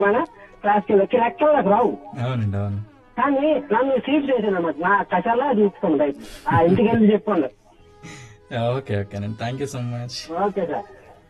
మన క్లాస్కి వచ్చి లెక్కలు నాకు రావు అవునండి అవును కానీ నన్ను సీట్ చేశాను అన్నమాట నా కషాలా చూసుకోండి బయట ఆ ఇంటికి వెళ్ళి చెప్పండి ఓకే ఓకేనండి thank you so much okay sir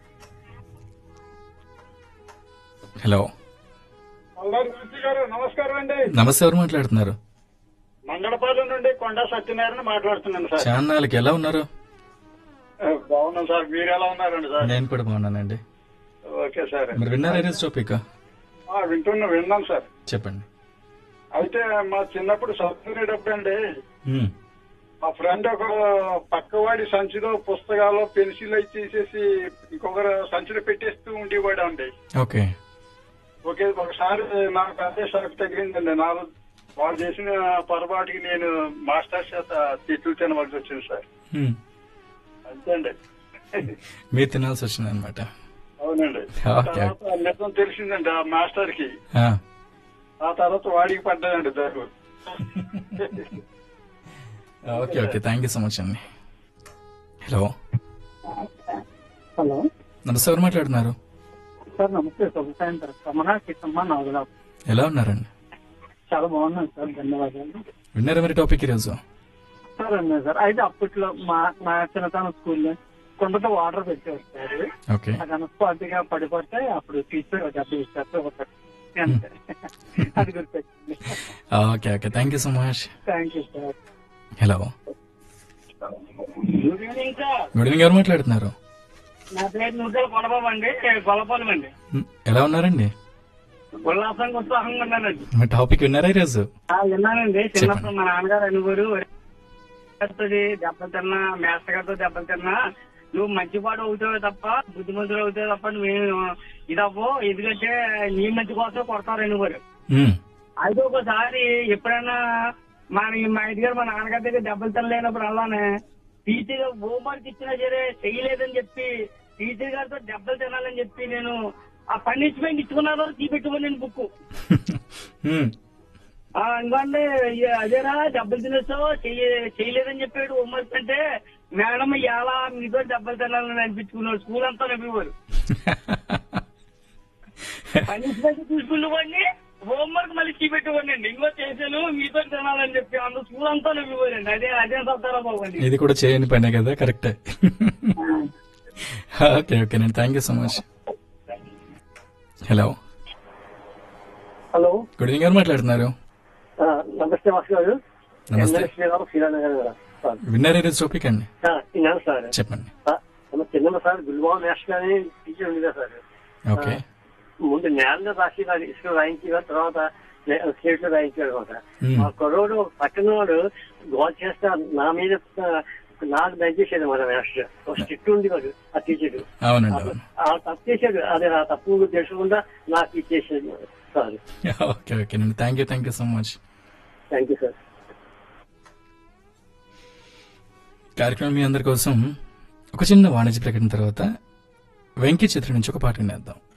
hello Allari Murthy గారు నమస్కారం అండి నమస్తే ఎవరు మాట్లాడుతున్నారు మంగళపాలెం నుండి కొండ సత్యనారాయణ మాట్లాడుతున్నాను సార్ చాన్నాళ్ళకి ఎలా ఉన్నారు ఆ, బాగున్నాం సార్ మీరు ఎలా ఉన్నారండి సార్ నేను కూడా బాగున్నానండి ఓకే సార్ మరి విన్నారా ఈరోజు టాపిక్ ఆ, వింటున్నా విన్నాం సార్ చెప్పండి అయితే మా చిన్నప్పుడు చదువుకునేటప్పుడు అండి మ్మ్. మా ఫ్రెండ్ ఒక పక్కవాడి సంచిలో పుస్తకాలు పెన్సిల్ అయి తీసేసి ఇంకొకరు సంచిలో పెట్టేస్తూ ఉండేవాడు అండి ఓకే ఒకే ఒకసారి నాకు అదే షాక్ తగిలిందండి నాలో వాళ్ళు చేసిన పొరపాటుకి నేను మాస్టర్ చేత తిట్లు తినవలసి వచ్చింది సార్ మ్మ్. అంతే అండి మీరు తినాల్సి వచ్చింది అనమాట అవునండి ఓకే. తర్వాత నిజం తెలిసిందండి ఆ మాస్టర్ కి ఆ తర్వాత వాడికి పడ్డాయండి దగ్గర okay okay thank you so much అండి హలో హలో నమస్తే ఎవరు మాట్లాడుతున్నారు సార్ నమస్తే శుభ సాయంత్రం రమణ కిసమ్మ నవలా ఎలా ఉన్నారండి చాలా బాగున్నాను సార్ ధన్యవాదాలు విన్నారా మరి టాపిక్ ఈరోజు సార్ అన్నారు సార్ అయితే అప్పట్లో మా మా చిన్నతనం స్కూల్లో కొండతో వాటర్ పెట్టేవారు సార్ ఓకే అది అనుస్పాటిగా పడిపోతే అప్పుడు టీచర్ డబ్బు ఇస్తారు ఒకటి అంతే అది గుర్తొచ్చింది okay okay thank you so much thank you sir hello good evening sir good evening ఎవరు మాట్లాడుతున్నారు నా పేరు నూతల కొలబాబు అండి గొల్లపాలెం అండి మ్, ఎలా ఉన్నారండి ఉల్లాసంగా ఉత్సాహంగా ఉన్నానండి మీ టాపిక్ విన్నారా ఈరోజు ఆ, విన్నానండి చిన్నప్పుడు మా నాన్నగారు అనుగురు దెబ్బలు తిన్నా మేస్తగారితో దెబ్బలు తిన్నా నువ్వు మంచివాడు అవుతావే తప్ప బుద్ధిమంతుడు అవుతావు తప్ప నువ్వేం ఇదవ్వు ఎందుకంటే నీ మంచి కోసం కొడతారు అనుగురు మ్, అయితే ఒకసారి ఎప్పుడైనా మా మా ఇంటి గారు మా నాన్నగారి దగ్గర దెబ్బలు తినలేనప్పుడు అలానే టీచర్ హోంవర్క్ ఇచ్చినా సరే చేయలేదని చెప్పి టీచర్ గారితో దెబ్బలు తినాలని చెప్పి నేను ఆ పనిష్మెంట్ ఇచ్చుకున్నాను తీపెట్టుకుని నేను బుక్ మ్, ఆ ఎందుకంటే ఇక అదేరా దెబ్బలు తినేస్తావు చెయ్య- చేయలేదని చెప్పాడు హోంవర్క్ అంటే మేడం ఎలా మీతో దెబ్బలు తినాలని అనిపించుకున్నాడు స్కూల్ అంతా నవ్వేవారు పనిష్మెంట్ తీసుకునేవాడిని హోంవర్క్ మళ్ళీ చూపెట్టుకోండి ఇంకో చేశాను మీతో తినాలని చెప్పి అందులో స్కూల్ అంతా నవ్వేవారండి అదే అదే సత్తారా బాబు అండి ఇది కూడా చేయని పనే కదా కరెక్టే ఓకే ఓకే నేను thank you so much hello hello good evening ఎవరు మాట్లాడుతున్నారు ఆ, నమస్తే మాస్టర్ గారు నమస్తే శ్రీరామ్ శ్రీరానగర్ గారు సార్ విన్నారా ఈరోజు టాపిక్ అండి ఆ, విన్నాను సార్ చెప్పండి ఆ, మన చిన్న సార్ గుల్బాబు మేస్టర్ అని టీచర్ ఉండేదా సార్ ఓకే ముందు నేలలో రాసి వాడు ఇసుక రాయించేవారు తర్వాత స్టేట్ లో రాయించాడు అనమాట మ్మ్. ఆ కుర్రోడు పక్కన వాడు గోల్ చేస్తా నా మీద ఆ, నాకు దయచేసాడు మన మాస్టర్ ఒక స్ట్రిక్ట్ ఉండేవాడు ఆ టీచర్ అవునండి అవును ఆ తప్పు చేశాడు అదే ఆ తప్పు తెలుసుకుండా నాకు ఇచ్చేసాడు సార్ ఓకే ఓకే అండి thank you thank you so much thank you sir కార్యక్రమం మీ అందరి కోసం ఒక చిన్న వాణిజ్య ప్రకటన తర్వాత వెంకీ చిత్రం నుంచి ఒక పాట వినేద్దాం